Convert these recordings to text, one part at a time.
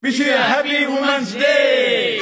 Wish you a happy Women's Day!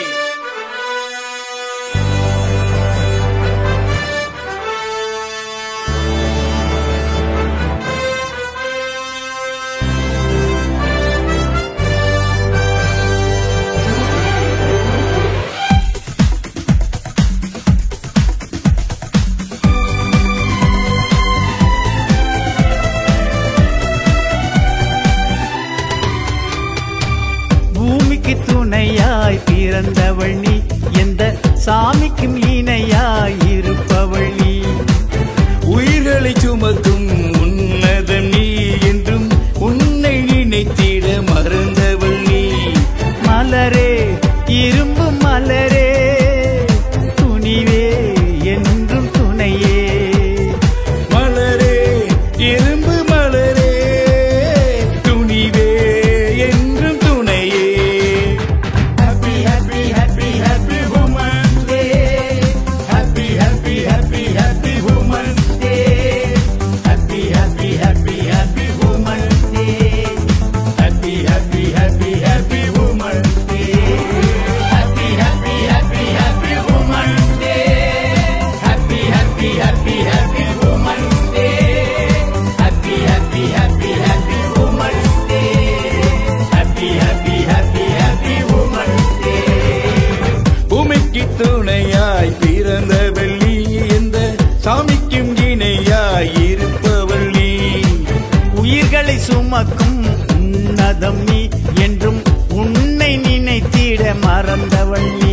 பூமிக்கு துணையாய் பிறந்தவள் நீ எந்த சாமிக்கும் இணையாய் இருப்பவள் நீ உயிர்களை சுமக்கும் உன்னதம் நீ என்றும் உன்னை நினைத்திட மறந்தவள் நீ மலரே இரும்பு மலரே துணிவே என்றும் துணையே மலரே இரும்பு மலரே துணிவே என்றும் துணையே happy happy happy happy Women's Day happy happy happy happy Women's Day happy happy happy happy Women's Day happy happy happy happy Women's Day happy happy happy happy Women's Day happy happy happy happy Women's Day happy happy happy happy Women's Day happy happy happy happy Women's Day பூமிக்கு துணையாய் பிறந்த வெள்ளி எந்த சாமிக்கும் இணையாய் இருப்பவள் நீ உயிர்களை சுமக்கும் உன்னதம் நீ என்றும் உன்னை நினைத்திட மறந்தவள் நீ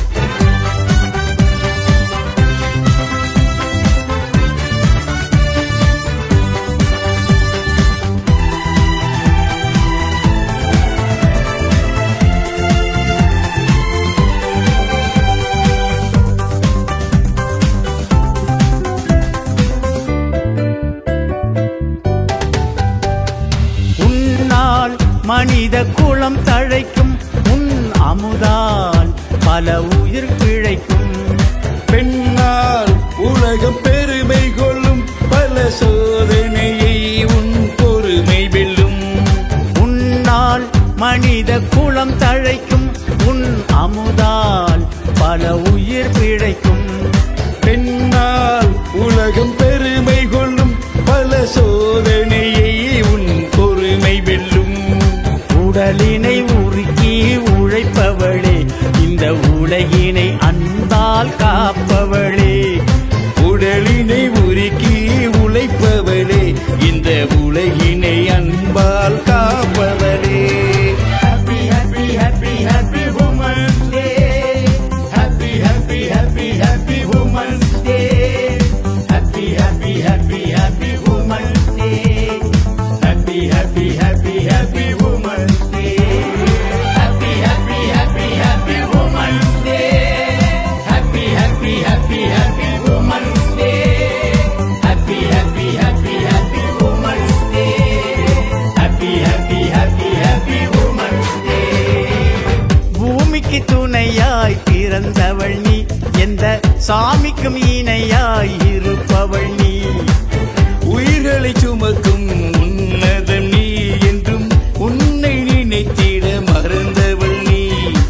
உன்னால் மனித குலம் தழைக்கும் உன் அமுதால் பல உயிர் பிழைக்கும் பெண்ணால் உலகம் பெருமை கொள்ளும் பல சோதனையை உன் பொறுமை வெல்லும் உன்னால் மனித குலம் தழைக்கும் உன் அமுதால் பல உயிர் பிழைக்கும் பெண்ணால் உலகம் பெருமை கொள்ளும் பல சோதனையை உன் பொறுமை வெல்லும் உடலினை உருக்கி உழைப்பவளே இந்த உலகினை அன்பால் காப்பவளே உடலினை உருக்கி உழைப்பவளே இந்த உலகினை அன்பால் காப்பவளே happy happy happy happy Women's Day happy happy happy happy Women's Day happy happy happy happy Women's Day happy happy happy happy Women's Day happy happy happy happy Women's Day happy happy happy happy Women's Day happy happy happy happy Women's Day happy happy happy happy Women's Day பூமிக்கு துணையாய் பிறந்தவள் நீ எந்த சாமிக்கும் இணையாய் இருப்பவள் நீ உயிர்களை சுமக்கும் உன்னதம் நீ என்றும் உன்னை நினைத்திட மறந்தவள் நீ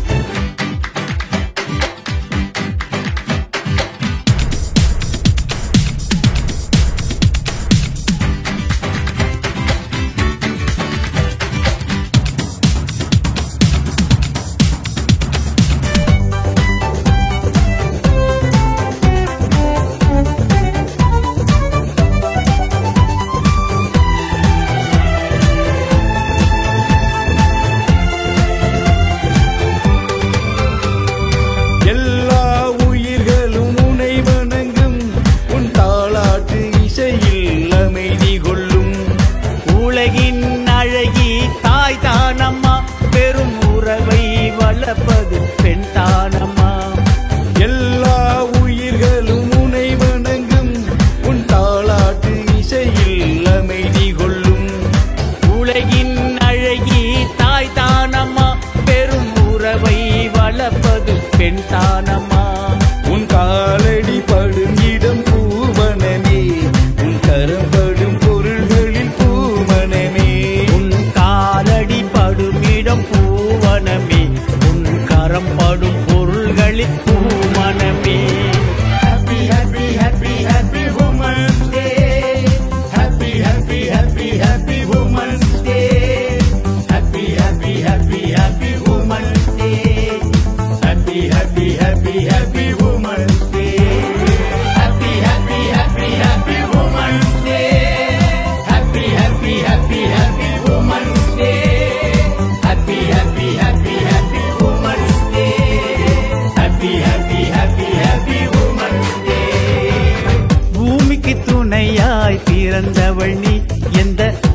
எல்லா உயிர்களும் உனை வணங்கும் உன் தாளாட்டு இசையில் அமைதி கொள்ளும் உலகின் அழகி தாய் தானம்மா பெரும் உறவை வளர்ப்பது பெண் தானம்மா எல்லா உயிர்களும் உனை வணங்கும் உன் தாளாட்டு இசையில் அமைதி கொள்ளும் உலகின் அழகி தாய் தானம்மா பெரும் உறவை வளர்ப்பது பெண் தானம்மா உன் காலடி படும் இடம் பூவனமே உன் கரம் படும் பொருள்களில் பூவனமே உன் காலடி படுமிடம் பூவன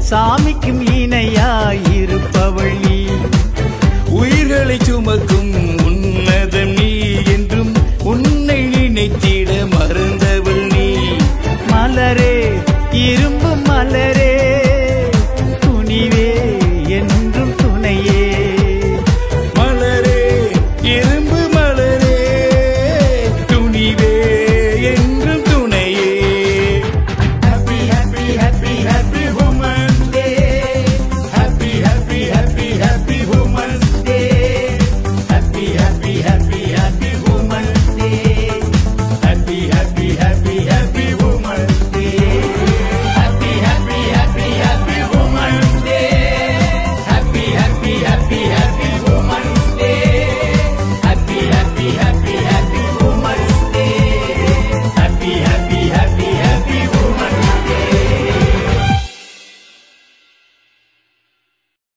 சாமிக்கும்